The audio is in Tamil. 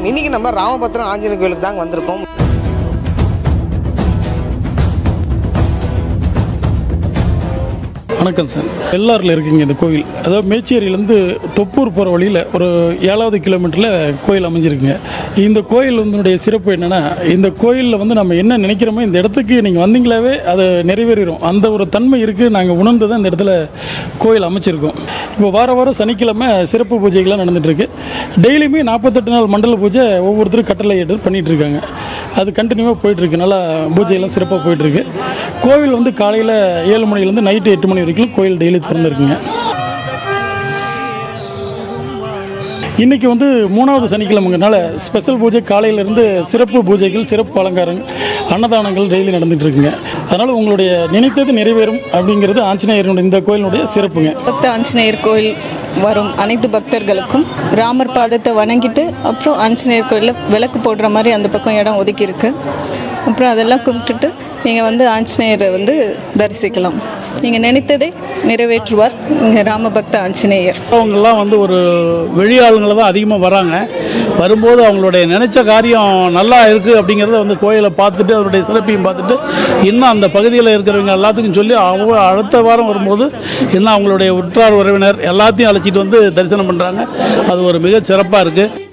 இன்னைக்கு நம்ம ராமபத்திரம் ஆஞ்சநேயர் கோயிலுக்கு தாங்க வந்திருக்கோம் வணக்கம் சார் எல்லாரில் இருக்குங்க இந்த கோவில் அதாவது மேச்சேரியிலேருந்து தொப்பூர் போகிற வழியில் ஒரு ஏழாவது கிலோமீட்டரில் கோயில் அமைஞ்சிருக்குங்க இந்த கோயில் வந்து சிறப்பு என்னென்னா இந்த கோயிலில் வந்து நம்ம என்ன நினைக்கிறோமோ இந்த இடத்துக்கு நீங்கள் வந்தீங்களாவே அது நிறைவேறிடும் அந்த ஒரு தன்மை இருக்குது நாங்கள் உணர்ந்து தான் இந்த இடத்துல கோயில் அமைச்சிருக்கோம் இப்போ வார வாரம் சனிக்கிழமை சிறப்பு பூஜைகள்லாம் நடந்துகிட்ருக்கு டெய்லியுமே நாற்பத்தெட்டு நாள் மண்டல பூஜை ஒவ்வொருத்தரும் கட்டளை எடுத்து பண்ணிகிட்டு இருக்காங்க அது கண்டினியூவாக போயிட்டுருக்கு நல்லா பூஜையெல்லாம் சிறப்பாக போயிட்டுருக்கு கோவில் வந்து காலையில் ஏழு மணிலேருந்து நைட்டு எட்டு மணி வரைக்கும் கோயில் டெய்லி திறந்துருக்குங்க இன்றைக்கி வந்து மூணாவது சனிக்கிழமைங்கனால ஸ்பெஷல் பூஜை காலையிலேருந்து சிறப்பு பூஜைகள் சிறப்பு அலங்காரங்கள் அன்னதானங்கள் டெய்லி நடந்துட்டு இருக்குங்க அதனால் உங்களுடைய நினைத்தது நிறைவேறும் அப்படிங்கிறது ஆஞ்சநேயருடைய இந்த கோயிலுடைய சிறப்புங்க பக்த ஆஞ்சநேயர் கோயில் வரும் அனைத்து பக்தர்களுக்கும் ராமர் பாதத்தை வணங்கிட்டு அப்புறம் ஆஞ்சநேயர் கோயிலில் விளக்கு போடுற மாதிரி அந்த பக்கம் இடம் ஒதுக்கி இருக்கு அப்புறம் அதெல்லாம் கும்பிட்டுட்டு நீங்கள் வந்து ஆஞ்சநேயரை வந்து தரிசிக்கலாம் நீங்கள் நினைத்ததை நிறைவேற்றுவார் இங்கே ராமபக்த ஆஞ்சநேயர் அவங்கெல்லாம் வந்து ஒரு வெளி ஆளுங்களை தான் அதிகமாக வராங்க வரும்போது அவங்களுடைய நினைச்ச காரியம் நல்லா இருக்குது அப்படிங்கிறத வந்து கோயிலை பார்த்துட்டு அவருடைய சிறப்பையும் பார்த்துட்டு இன்னும் அந்த பகுதியில் இருக்கிறவங்க எல்லாத்துக்கும் சொல்லி அவங்க அடுத்த வாரம் வரும்போது இன்னும் அவங்களுடைய உற்றார் உறவினர் எல்லாத்தையும் அழைச்சிட்டு வந்து தரிசனம் பண்ணுறாங்க அது ஒரு மிக சிறப்பாக இருக்குது